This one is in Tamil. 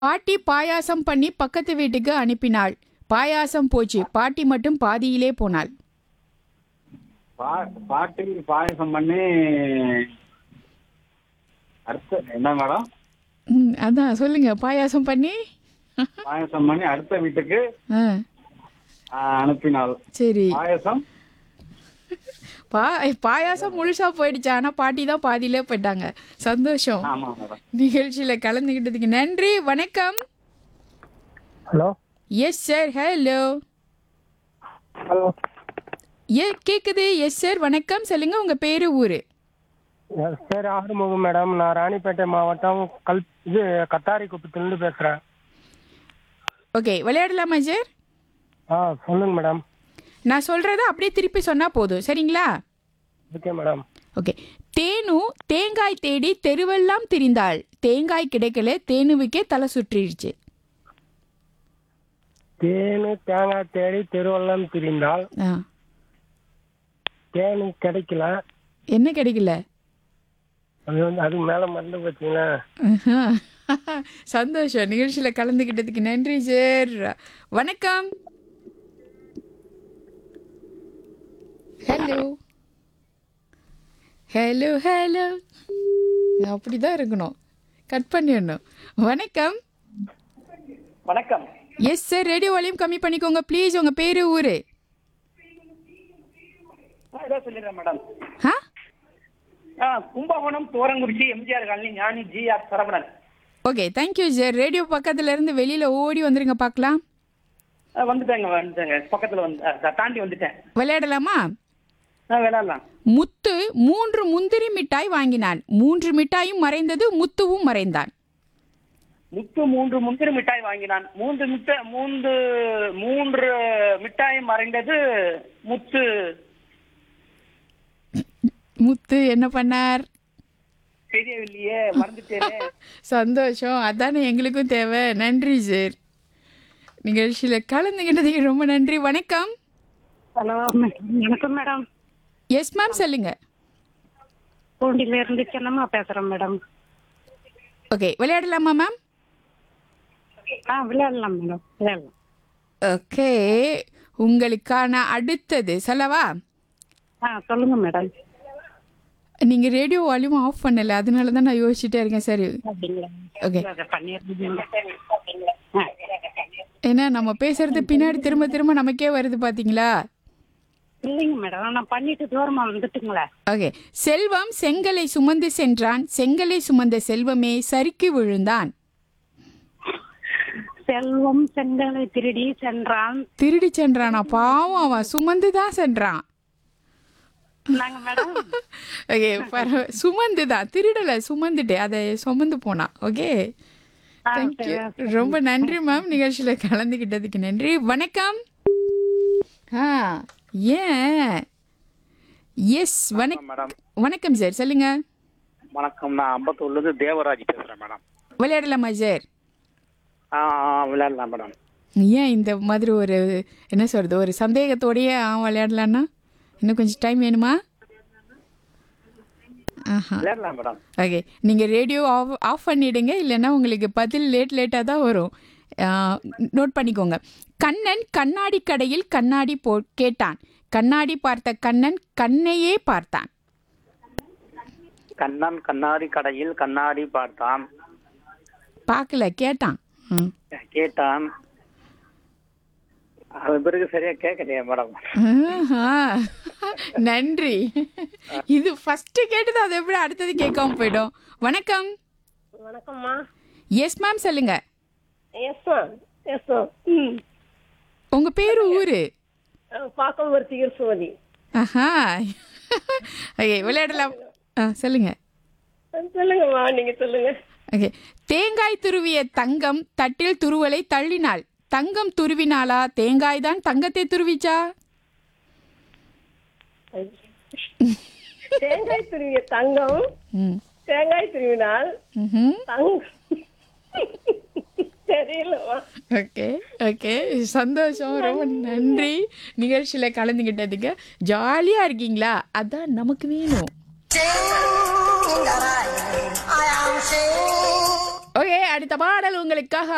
பாட்டி பாயாசம் பண்ணி பக்கத்து வீட்டுக்கு அனுப்பினாள் பாயாசம் போச்சு பாட்டி மட்டும் பாதியிலே போனாள் பா- பாட்டி பாயசம் பண்ணி அடுத்த என்ன மேடம் ம், அதான் சொல்லுங்க பாயாசம் பண்ணி பாயசம் பண்ணி அடுத்த வீட்டுக்கு ஆ, ஆ, அனுப்பினாள் சரி பாயசம் பா பாயாசம் முழுசா போயிடுச்சு ஆனா பாட்டி தான் பாதியிலே போயிட்டாங்க சந்தோஷம் ஆமா மேடம் நிகழ்ச்சியில கலந்துக்கிட்டதுக்கு நன்றி வணக்கம் hello yes sir hello hello ஏ கேக்குது எஸ் சார் வணக்கம் சொல்லுங்க உங்க பேரு ஊரு என் பேர் ஆறுமுகம் மேடம் நான் ராணிப்பேட்டை மாவட்டம் கல் இது கத்தாரி குப்பத்திலிருந்து பேசுகிறேன் ஓகே விளையாடலாமா சார் ஆ சொல்லுங்க மேடம் நான் சொல்றத அப்படியே திருப்பி சொன்னா போதும் சரிங்களா ஓகே மேடம் ஓகே தேனு தேங்காய் தேடி தெருவெல்லாம் திரிந்தாள் தேங்காய் கிடைக்கல தேனுவுக்கே தலை சுற்றிடுச்சு தேனு தேங்காய் தேடி திருவள்ளம் திரிந்தால் ஆ தேனு கிடைக்கல என்ன கிடைக்கல அது வந்து அதுக்கு மேலே மறந்து போச்சுங்களா ஆஹா. சந்தோஷம் நிகழ்ச்சியில் கலந்துக்கிட்டதுக்கு நன்றி சார் வணக்கம் ஹலோ ஹலோ ஹலோ அப்படிதான் இருக்கணும் கட் பண்ணிடணும் வணக்கம் வணக்கம் எஸ் சார் ரேடியோ வால்யூம் கம்மி பண்ணிக்கோங்க ப்ளீஸ் உங்கள் பேர் ஊர் ஆ, இதோ சொல்லிடுறேன் மேடம் ஆ ஆ Kumbakonam Thorankurichi MGR colony Gnani G R Saravanan okay thank you sir radio பக்கத்துல இருந்து வெளியில் ஓடி வந்துருங்க பார்க்கலாம் ஆ, வந்துட்டேங்க வந்துட்டேங்க பக்கத்துல வந்து ஆ, தாண்டி வந்துட்டேன் விளையாடலாமா ஆ விளையாடலாம் முத்து மூன்று முந்திரி மிட்டாய் வாங்கினான் மூன்று மிட்டாயும் மறைந்தது முத்துவும் மறைந்தான் முத்து மூன்று முந்திரி மிட்டாய் வாங்கினான் மூன்று மிட்டாய் மூன்று மூன்று மிட்டாய் மறைந்தது முத்து முத்து என்ன பண்ணார் தெரியவில்லையே மறந்துட்டேனே சந்தோஷம் அதானே எங்களுக்கும் தேவை நன்றி சார் நிகழ்ச்சியில் கலந்துக்கிட்டதுக்கு ரொம்ப நன்றி வணக்கம் ஹலோ வணக்கம் மேடம் எஸ் மேம் சொல்லுங்க பூண்டில இருந்து சின்னம்மா பேசுறேன் மேடம் ஓகே விளையாடலாமா மேம் ஆ விளையாடலாம் மேடம் விளையாடலாம் ஓகே உங்களுக்கான அடுத்தது சொல்லவா ஆ சொல்லுங்க மேடம் நீங்க ரேடியோ வால்யூம் ஆஃப் பண்ணல அதனால தான் நான் யோசிச்சுட்டே இருக்கேன் சரி அப்படிங்களா ஓகே அதை பண்ணிடுறீங்க ஆ. ஏன்னா நம்ம பேசுறது பின்னாடி திரும்ப திரும்ப நமக்கே வருது பாத்தீங்களா இல்லைங்க மேடம் நான் பண்ணிட்டு தூரமா வந்துட்டுங்களே ஓகே செல்வம் செங்கலை சுமந்து சென்றான் செங்கலை சுமந்த செல்வமே சறுக்கி விழுந்தான் செல்வம் செங்கலை திருடி சென்றான் திருடி சென்றானா பாவம் அவன் சுமந்து தான் சென்றான் நாங்க மேடம் ஓகே பரவ சுமந்து தான் திருடல சுமந்துட்டு அதை சுமந்து போனான் ஓகே ஆ, தேங்க்யூ சரி. ரொம்ப நன்றி மேம் நிகழ்ச்சியில் கலந்துக்கிட்டதுக்கு நன்றி வணக்கம் ஆ ஏன் எஸ் வணக்கம் மேடம் வணக்கம் சார் சொல்லுங்க வணக்கம் நான் அம்பத்தூர்ல இருந்து தேவராஜ் பேசுறேன் மேடம் விளையாடலாமா சார் ஆ ஆ, விளையாடலாம் மேடம் ஏன் இந்த மாதிரி ஒரு என்ன சொல்றது ஒரு சந்தேகத்தோடயே ஆ விளையாடலான்னா இன்னும் கொஞ்சம் டைம் வேணுமா ஆஹா விளையாடலாம் மேடம் ஓகே நீங்கள் ரேடியோ ஆஃப் ஆஃப் பண்ணிடுங்க இல்லைன்னா உங்களுக்கு பதில் லேட் லேட்டாக தான் வரும் நோட் பண்ணிக்கோங்க கண்ணன் கண்ணாடி கடையில் கண்ணாடி போ கேட்டான் கண்ணாடி பார்த்த கண்ணன் கண்ணையே பார்த்தான் கண்ணன் கண்ணாடி கடையில் கண்ணாடி பார்த்தான் பார்க்கல கேட்டான் ம். கேட்டான் அது பிறகு சரியா கேட்கலையே மேடம் ஆஹா. நன்றி இது ஃபர்ஸ்ட் கேட்டது அது எப்படி அடுத்தது கேட்காம போயிடும் வணக்கம் வணக்கம்மா எஸ் மேம் சொல்லுங்க எஸ் மேம் எஸ் மேம் ம் உங்க பேரு ஊரு பாக்கம் ஒரு தீர்சுமதி ஆஹா ஓகே விளையாடலாம் ஆ சொல்லுங்க சொல்லுங்கம்மா நீங்க சொல்லுங்க ஓகே தேங்காய் துருவிய தங்கம் தட்டில் துருவலை தள்ளினாள் தங்கம் துருவினாளா தேங்காய் தான் தங்கத்தை துருவிச்சா தேங்காய் துருவிய தங்கம் ம் தேங்காய் துருவினால் ம்ஹும். தங்கம் தெரியலம்மா ஓகே ஓகே சந்தோஷம் ரொம்ப நன்றி நிகழ்ச்சியில் கலந்துக்கிட்டதுக்கு ஜாலியாக இருக்கீங்களா அதான் நமக்கு வேணும் ஓகே அடுத்த பாடல் உங்களுக்காக